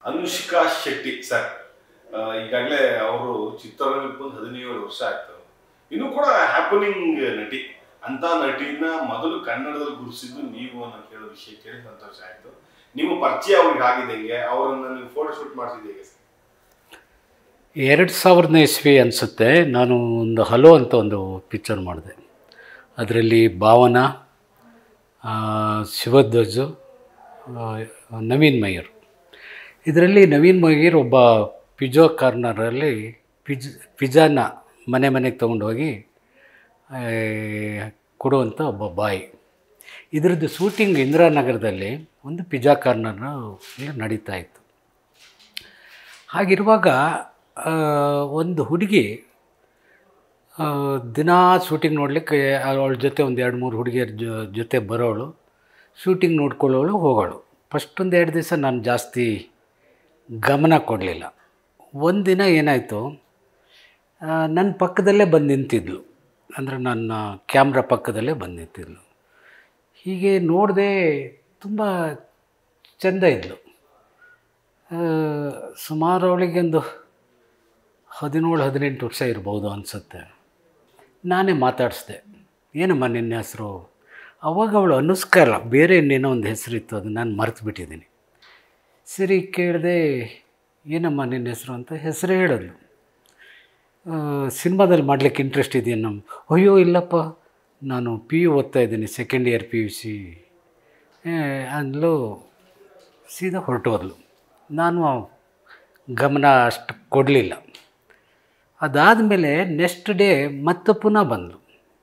Anushka Shetty sir ಈಗಾಗಲೇ ಅವರು ಚಿತ್ರರಂಗಕ್ಕೆ ಬಂದು ಹದಿನೇಳು ವರ್ಷ ಆಯ್ತು ಇನ್ನೂ ಕೂಡ ಹ್ಯಾಪನಿಂಗ್ ನಟಿ ಅಂತ ನಟಿನ ಮೊದಲು ಕನ್ನಡದಲ್ಲಿ ಗುರುಸಿದ್ದು ನೀವು ಅನ್ನೋ ಕೇಳೋ ವಿಷಯ ಕೇಳಿ ಸಂತೋಷ ಆಯ್ತು ನಿಮ್ಮ ಪರಿಚಯ ಅವ್ರಿಗೆ ಆಗಿದೆ ಹೆಂಗೆ ಅವರನ್ನ ನೀವು ಫೋಟೋ ಶೂಟ್ ಮಾಡಿಸಿದ್ದು ಹೇಗೆ ಸರ್ ಎರಡು ಸಾವಿರದನೇ ಇಸ್ವಿ ಅನಿಸುತ್ತೆ ನಾನು ಒಂದು ಹಲೋ ಅಂತ ಒಂದು ಪಿಕ್ಚರ್ ಮಾಡಿದೆ ಅದರಲ್ಲಿ ಭಾವನಾ ಆ, ಶಿವಧ್ವಜು ಆ, ನವೀನ್ ಮಯೂರ್ ಇದರಲ್ಲಿ ನವೀನ್ ಮಯೂರ್ ಒಬ್ಬ ಪಿಜೋ ಕಾರ್ನರಲ್ಲಿ ಪಿಜ್ ಪಿಜ್ಜಾನ ಮನೆ ಮನೆಗೆ ತೊಗೊಂಡೋಗಿ ಆ, ಕೊಡುವಂಥ ಒಬ್ಬ ಬಾಯ್ ಇದರದ್ದು ಶೂಟಿಂಗ್ ಇಂದಿರಾನಗರದಲ್ಲಿ ಒಂದು ಪಿಜ್ಜಾ ಕಾರ್ನರ್ ನಡೀತಾ ಇತ್ತು ಹಾಗಿರುವಾಗ ಆ, ಒಂದು ಹುಡುಗಿ ಆ, ದಿನಾ ಶೂಟಿಂಗ್ ನೋಡಲಿಕ್ಕೆ ಅವಳ ಜೊತೆ ಒಂದು ಎರಡು ಮೂರು ಹುಡುಗಿಯರ ಜೊ- ಜೊತೆ ಬರೋಳು ಶೂಟಿಂಗ್ ನೋಡ್ಕೊಳ್ಳೋಳು ಹೋಗೋಳು ಫಸ್ಟ್ ಒಂದು ಎರಡು ದಿವಸ ನಾನು ಜಾಸ್ತಿ ಗಮನ ಕೊಡಲಿಲ್ಲ ಒಂದಿನ ಏನಾಯಿತು ನನ್ನ ಪಕ್ಕದಲ್ಲೇ ಬಂದು ನಿಂತಿದ್ಲು ಅಂದರೆ ನನ್ನ ಕ್ಯಾಮ್ರಾ ಪಕ್ಕದಲ್ಲೇ ಬಂದು ನಿಂತಿದ್ಲು ಹೀಗೆ ನೋಡಿದೆ ತುಂಬ ಚೆಂದ ಇದ್ಲು ಆ, ಸುಮಾರು ಅವಳಿಗೆ ಒಂದು ಹದಿನೇಳು ಹದಿನೆಂಟು ವರ್ಷ ಇರ್ಬೋದು ಅನಿಸುತ್ತೆ ನಾನೇ ಮಾತಾಡಿಸ್ದೆ ಏನಮ್ಮ ನಿನ್ನ ಹೆಸರು ಅವಾಗ ಅವಳು ಅನುಸ್ಕಾರ ಬೇರೆ ಇನ್ನೇನೋ ಒಂದು ಹೆಸರಿತ್ತು ಅದು ನಾನು ಮರೆತು ಬಿಟ್ಟಿದ್ದೀನಿ ಸರಿ ಕೇಳಿದೆ ಏನಮ್ಮ ನಿನ್ನ ಹೆಸರು ಅಂತ ಹೆಸರು ಹೇಳಿದ್ಲು ಆ, ಸಿನಿಮಾದಲ್ಲಿ ಮಾಡಲಿಕ್ಕೆ ಇಂಟ್ರೆಸ್ಟ್ ಇದೆಯಾ ನಮ್ಮ ಅಯ್ಯೋ ಇಲ್ಲಪ್ಪ ನಾನು ಪಿ ಯು ಓದ್ತಾ ಇದ್ದೀನಿ second year P U C ಅಂದ್ಲು ಸೀದಾ ಹೊರಟೋದ್ಲು ನಾನು ಗಮನ ಅಷ್ಟು ಕೊಡಲಿಲ್ಲ ಅದಾದಮೇಲೆ ನೆಕ್ಸ್ಟ್ ಡೇ ಮತ್ತೆ ಪುನಃ ಬಂದಳು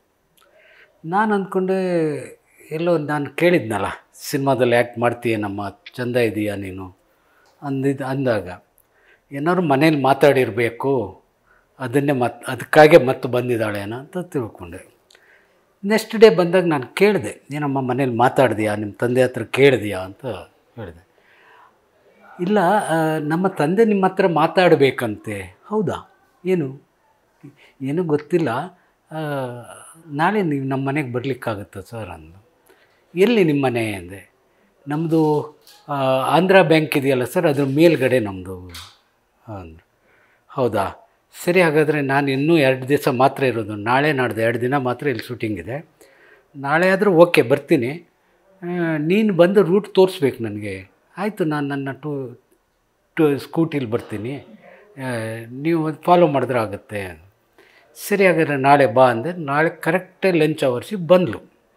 ನಾನು ಅಂದ್ಕೊಂಡೆ ಎಲ್ಲೋ ನಾನು ಕೇಳಿದ್ನಲ್ಲ ಸಿನಿಮಾದಲ್ಲಿ ಆ್ಯಕ್ಟ್ ಮಾಡ್ತೀಯೇನಮ್ಮ ಚಂದ ಇದೆಯಾ ನೀನು ಅಂದಿದ್ದು ಅಂದಾಗ ಏನಾದ್ರು ಮನೇಲಿ ಮಾತಾಡಿರಬೇಕು ಅದನ್ನೇ ಮತ್ತೆ ಅದಕ್ಕಾಗೆ ಮತ್ತೆ ಬಂದಿದ್ದಾಳೇನೋ ಅಂತ ತಿಳ್ಕೊಂಡೆ ನೆಕ್ಸ್ಟ್ ಡೇ ಬಂದಾಗ ನಾನು ಕೇಳಿದೆ ಏನಮ್ಮ ಮನೇಲಿ ಮಾತಾಡಿದೆಯಾ ನಿಮ್ಮ ತಂದೆ ಹತ್ರ ಕೇಳಿದೆಯಾ ಅಂತ ಹೇಳಿದೆ ಇಲ್ಲ ಆ, ನಮ್ಮ ತಂದೆ ನಿಮ್ಮ ಹತ್ರ ಮಾತಾಡಬೇಕಂತೆ ಹೌದಾ ಏನು ಏನೂ ಗೊತ್ತಿಲ್ಲ ಆ, ನಾಳೆ ನೀವು ನಮ್ಮ ಮನೆಗೆ ಬರಲಿಕ್ಕಾಗುತ್ತಾ ಸರ್ ಅಂದು ಎಲ್ಲಿ ನಿಮ್ಮ ಮನೆ ಅಂದೆ ನಮ್ಮದು ಆಂಧ್ರ ಬ್ಯಾಂಕ್ ಇದೆಯಲ್ಲ ಸರ್ ಅದ್ರ ಮೇಲ್ಗಡೆ ನಮ್ಮದು ಅಂದರು ಹೌದಾ ಸರಿ ಹಾಗಾದರೆ ನಾನು ಇನ್ನೂ ಎರಡು ದಿವಸ ಮಾತ್ರ ಇರೋದು ನಾಳೆ ನಾಡ್ದು ಎರಡು ದಿನ ಮಾತ್ರ ಇಲ್ಲಿ ಶೂಟಿಂಗ್ ಇದೆ ನಾಳೆ ಆದರೂ ಓಕೆ ಬರ್ತೀನಿ ಆ, ನೀನು ಬಂದು ರೂಟ್ ತೋರಿಸ್ಬೇಕು ನನಗೆ ಆಯಿತು ನಾನು ನನ್ನ ಟೂ ಟು ಸ್ಕೂಟಿಲಿ ಬರ್ತೀನಿ ಆ, ನೀವು ಫಾಲೋ ಮಾಡಿದ್ರೆ ಆಗುತ್ತೆ ಸರಿ ಹಾಗಾದ್ರೆ ನಾಳೆ ಬಾ ಅಂದೆ ನಾಳೆ ಕರೆಕ್ಟೇ ಲಂಚ್ ಅವರ್ಸಿಗೆ ಬಂದಳು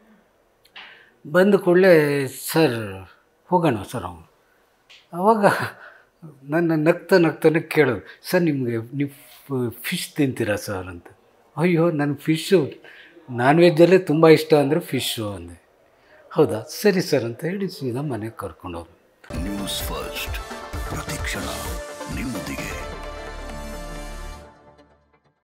ಬಂದ ಕೂಡಲೇ ಸರ್ ಹೋಗೋಣ ಸರ್ ಅವನು ಅವಾಗ ನನ್ನ ನಗ್ತಾ ನಗ್ತಾನೆ ಕೇಳೋದು ಸರ್ ನಿಮಗೆ ನೀವು ಫಿಶ್ ತಿಂತೀರಾ ಸರ್ ಅಂತ ಅಯ್ಯೋ ನನ್ನ ಫಿಶ್ಶು ನಾನ್ ವೆಜ್ಜಲ್ಲೇ ತುಂಬ ಇಷ್ಟ ಅಂದರೆ ಫಿಶ್ಶು ಅಂದೆ ಹೌದಾ ಸರಿ ಸರ್ ಅಂತ ಹೇಳಿ ಸೀದಾ ಮನೆಗೆ ಕರ್ಕೊಂಡೋರು ನ್ಯೂಸ್ ಫಸ್ಟ್ ಪ್ರತಿಕ್ಷಣ ನಿಮ್ಮೊಂದಿಗೆ